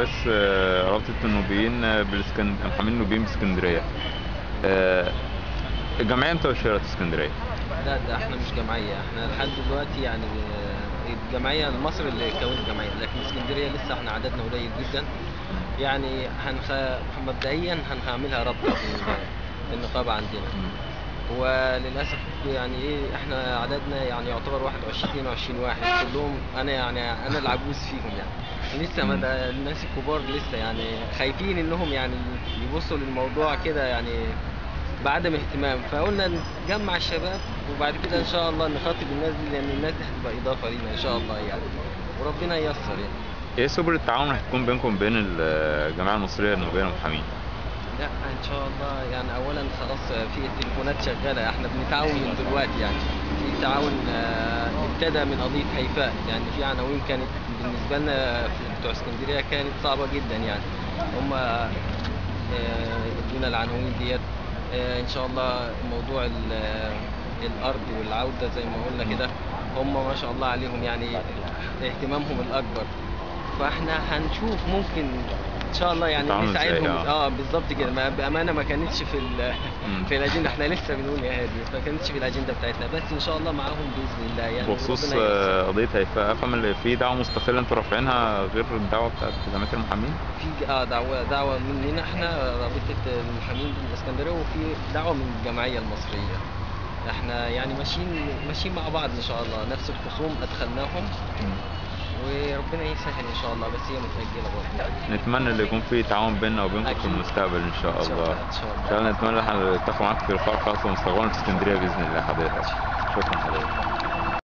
رئيس آه، رابطة النوبيين آه، بالاسكن... محامين النوبيين باسكندرية آه، الجمعية امتى اشتهرت في اسكندرية؟ لا ده احنا مش جمعية احنا لحد دلوقتي يعني آه، الجمعية مصر اللي كونت جمعية لكن اسكندرية لسه احنا عددنا قليل جدا يعني هنخ... مبدئيا هنعملها رابطة في ال- في النقابة عندنا وللاسف يعني ايه احنا عددنا يعني يعتبر 21 22 واحد كلهم انا يعني انا العجوز فيهم يعني لسه ما ده الناس الكبار لسه يعني خايفين انهم يعني يبصوا للموضوع كده يعني بعدم اهتمام فقلنا نجمع الشباب وبعد كده ان شاء الله نخاطب الناس دي لان الناس دي هتبقى اضافه لينا ان شاء الله يعني وربنا ييسر يعني ايه سبل التعاون اللي هتكون بينكم وبين الجمعية المصرية للنوبيين المحامين؟ لا ان شاء الله يعني اولا خلاص في التليفونات شغاله احنا بنتعاون من دلوقتي يعني في تعاون آه، ابتدى من قضيه هيفاء يعني في عناوين كانت بالنسبه لنا في بتوع اسكندريه كانت صعبه جدا يعني هم آه، ادونا العناوين ديت آه، ان شاء الله موضوع ال- آه، الارض والعوده زي ما قلنا كده هم ما شاء الله عليهم يعني اهتمامهم الاكبر فاحنا هنشوف ممكن ان شاء الله يعني تتعاملوا إزاي، نساعدهم آه. اه بالظبط كده ما بامانه ما كانتش في ال- مم. في في الاجنده احنا لسه بنقول يا هادي ما كانتش في الاجنده بتاعتنا بس ان شاء الله معاهم باذن الله يعني بخصوص ربنا ييسر. آه، قضية هيفاء افهم اللي في دعوة مستقلة انتوا رافعينها غير الدعوة بتاعت جمعية المحامين؟ في اه دعوه دعوه مننا احنا رابطه المحامين بالاسكندريه وفي دعوه من الجمعيه المصريه احنا يعني ماشيين ماشيين مع بعض ان شاء الله نفس الخصوم ادخلناهم وربنا يسهل ان شاء الله بس هي متاجله برضه نتمنى ان يكون في تعاون بيننا وبينكم في أكيد. المستقبل ان شاء إن شاء الله الله، إن شاء الله. ان شاء الله نتمنى ان احنا نتفق معاك في لقاء خاص ومستقبلا في اسكندريه باذن الله حضرتك شكرا حضرتك